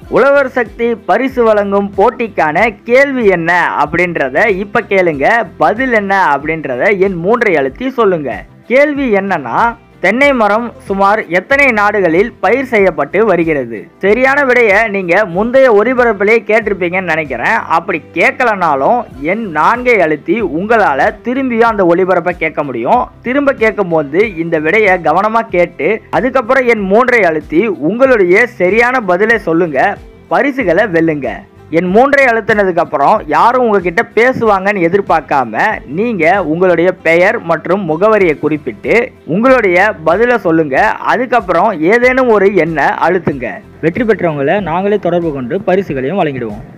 உழவர் சக்தி பரிசு வழங்கும் போட்டிக்கான கேள்வி என்ன அப்படின்றத இப்ப கேளுங்க பதில் என்ன அப்படின்றத என் மூன்றை அழுத்தி சொல்லுங்க கேள்வி என்னன்னா தென்னை மரம் சுமார் எத்தனை நாடுகளில் பயிர் செய்யப்பட்டு வருகிறது சரியான விடைய நீங்க முந்தைய ஒலிபரப்பிலே கேட்டிருப்பீங்கன்னு நினைக்கிறேன் அப்படி கேட்கலனாலும் என் நான்கை அழுத்தி உங்களால திரும்பியும் அந்த ஒலிபரப்பை கேட்க முடியும் திரும்ப கேட்கும் போது இந்த விடையை கவனமா கேட்டு அதுக்கப்புறம் என் மூன்றை அழுத்தி உங்களுடைய சரியான பதிலை சொல்லுங்க பரிசுகளை வெல்லுங்க என் மூன்றை அழுத்தினதுக்கு அப்புறம் யாரும் உங்ககிட்ட பேசுவாங்கன்னு எதிர்பார்க்காம நீங்க உங்களுடைய பெயர் மற்றும் முகவரியை குறிப்பிட்டு உங்களுடைய பதிலை சொல்லுங்க அதுக்கப்புறம் ஏதேனும் ஒரு எண்ணை அழுத்துங்க வெற்றி பெற்றவங்களை நாங்களே தொடர்பு கொண்டு பரிசுகளையும் வழங்கிடுவோம்